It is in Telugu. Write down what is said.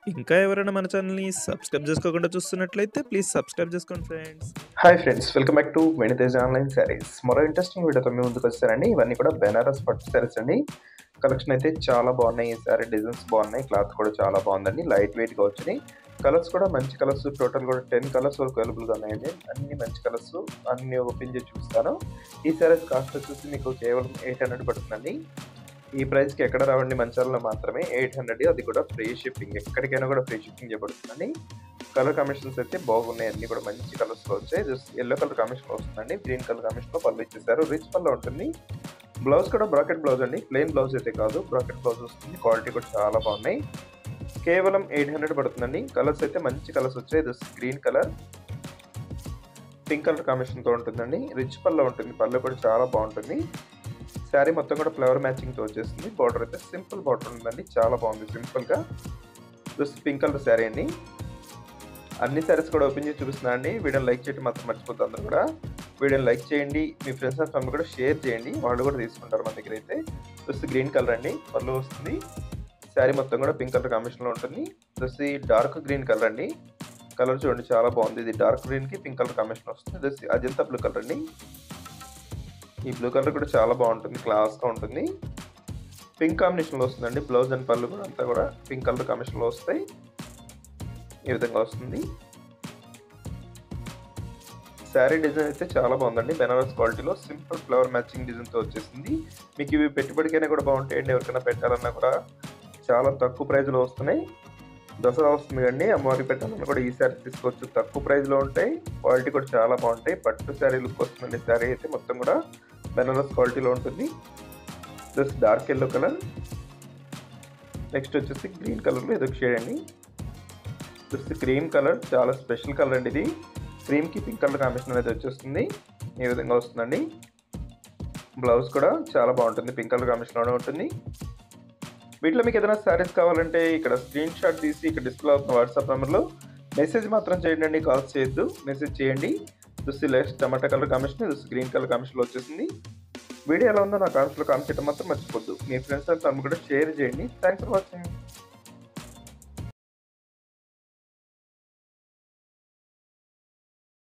ఇంకా ఎవరైనా మన ఛానల్‌ని సబ్స్క్రైబ్ చేసుకోకుండా చూస్తున్నట్లయితే ప్లీజ్ సబ్స్క్రైబ్ చేసుకోండి friends. Hi friends welcome back to వెనితేజ్ ఆన్లైన్ శారీస్ మరో ఇంట్రెస్టింగ్ వీడియోతో మీ ముందుకు వచ్చారండి ఇవన్నీ కూడా బెనారస్ పట్టు శారీస్ అండి కలెక్షన్ అయితే చాలా బాగున్నాయి ఈ శారీ డిజైన్స్ బాగున్నాయి క్లాత్ కూడా చాలా బాగుందండి లైట్ వెయిట్గా వచ్చినాయి కలర్స్ కూడా మంచి కలర్స్ టోటల్ కూడా టెన్ కలర్స్ వరకు అవైలబుల్గా ఉన్నాయండి అన్ని మంచి కలర్స్ అన్ని ఓపెన్ చేసి చూస్తాను ఈ శారీస్ కాస్ట్ వచ్చేసి మీకు కేవలం ఎయిట్ హండ్రెడ్ పడుతుందండి ఈ ప్రైస్కి ఎక్కడ రావండి మంచాలలో మాత్రమే ఎయిట్ హండ్రెడ్ అది కూడా ఫ్రీ షిప్పింగ్ ఎక్కడికైనా కూడా ఫ్రీ షిప్పింగ్ చేయబడుతుందండి కలర్ కాంబినేషన్స్ అయితే బాగున్నాయి అన్ని కూడా మంచి కలర్స్ లో వచ్చాయి జస్ట్ ఎల్లో కలర్ కాంబినేషన్ వస్తుందండి గ్రీన్ కలర్ కాంబినేషన్ లో పళ్ళు ఇచ్చేసారు రిచ్ పళ్ళు ఉంటుంది బ్లౌజ్ కూడా బ్రాకెట్ బ్లౌజ్ అండి ప్లెయిన్ బ్లౌజ్ అయితే కాదు బ్రాకెట్ బ్లౌజ్ వస్తుంది క్వాలిటీ కూడా చాలా బాగున్నాయి కేవలం ఎయిట్ హండ్రెడ్ పడుతుందండి కలర్స్ అయితే మంచి కలర్స్ వచ్చాయి just green colour pink colour combination తో ఉంటుందండి రిచ్ పళ్ళు ఉంటుంది పళ్ళు కూడా చాలా బాగుంటుంది శారీ మొత్తం కూడా ఫ్లవర్ మ్యాచింగ్ తో వచ్చేసింది బార్డర్ అయితే సింపుల్ బార్డర్ ఉందండి చాలా బాగుంది సింపుల్ గా జస్ట్ పింక్ కలర్ శారీ అండి అన్ని శారీస్ కూడా ఓపెన్ చేసి చూపిస్తున్నా అండి వీడియోని లైక్ చేయడం మాత్రం మర్చిపోతుంది అందరూ కూడా వీడియోని లైక్ చేయండి మీ ఫ్రెండ్స్ అండ్ ఫ్యామిలీ కూడా షేర్ చేయండి వాళ్ళు కూడా తీసుకుంటారు మన దగ్గర అయితే జస్ట్ గ్రీన్ కలర్ అండి పళ్ళు వస్తుంది శారీ మొత్తం కూడా పింక్ కలర్ కాంబినేషన్లో ఉంటుంది జస్ట్ ఈ డార్క్ గ్రీన్ కలర్ అండి కలర్ చూడండి చాలా బాగుంది ఇది డార్క్ గ్రీన్కి పింక్ కలర్ కాంబినేషన్ వస్తుంది జస్ట్ అజంతా బ్లూ కలర్ అండి ఈ బ్లూ కలర్ కూడా చాలా బాగుంటుంది క్లాస్గా ఉంటుంది పింక్ కాంబినేషన్లో వస్తుందండి బ్లౌజ్ అండ్ పళ్ళు కూడా అంతా కూడా పింక్ కలర్ కాంబినేషన్లో వస్తాయి ఈ విధంగా వస్తుంది శారీ డిజైన్ అయితే చాలా బాగుందండి బెనారస్ క్వాలిటీలో సింపుల్ ఫ్లవర్ మ్యాచింగ్ డిజైన్తో వచ్చేసింది మీకు ఇవి పెట్టుబడికైనా కూడా బాగుంటాయండి ఎవరికైనా పెట్టాలన్నా కూడా చాలా తక్కువ ప్రైస్లో వస్తున్నాయి దసరా వస్తుంది కండి అమ్మవారికి పెట్టాలన్నా కూడా ఈ శారీ తీసుకోవచ్చు తక్కువ ప్రైస్లో ఉంటాయి క్వాలిటీ కూడా చాలా బాగుంటాయి పట్టు శారీ లుక్ వస్తుందండి శారీ అయితే మొత్తం కూడా బెనారస్ క్వాలిటీలో ఉంటుంది plus dark yellow colour next వచ్చేసి గ్రీన్ కలర్లో ఏదో షేడ్ అండి జస్ట్ క్రీమ్ కలర్ చాలా స్పెషల్ కలర్ అండి ఇది క్రీమ్కి పింక్ కలర్ కాంబినేషన్ అనేది వచ్చేస్తుంది ఈ విధంగా వస్తుందండి బ్లౌజ్ కూడా చాలా బాగుంటుంది పింక్ కలర్ కాంబినేషన్లోనే ఉంటుంది వీటిలో మీకు ఏదైనా శారీస్ కావాలంటే ఇక్కడ స్క్రీన్ షాట్ తీసి ఇక్కడ డిస్ప్లే అవుతున్న వాట్సాప్ నెంబర్లో మెసేజ్ మాత్రం చేయండి అండి కాల్స్ చేయొద్దు మెసేజ్ చేయండి చూసి లెస్ట్ టమాటా కలర్ కాంబినేషన్ చూసి గ్రీన్ కలర్ కాంబినేషన్లో వచ్చేసింది వీడియో ఎలా ఉందో నా కామెంట్స్లో కామెంట్ చేయడం మాత్రం మర్చిపోద్దు మీ ఫ్రెండ్స్ అండ్ ఫ్యామిలీ కూడా షేర్ చేయండి థ్యాంక్స్ ఫర్ వాచింగ్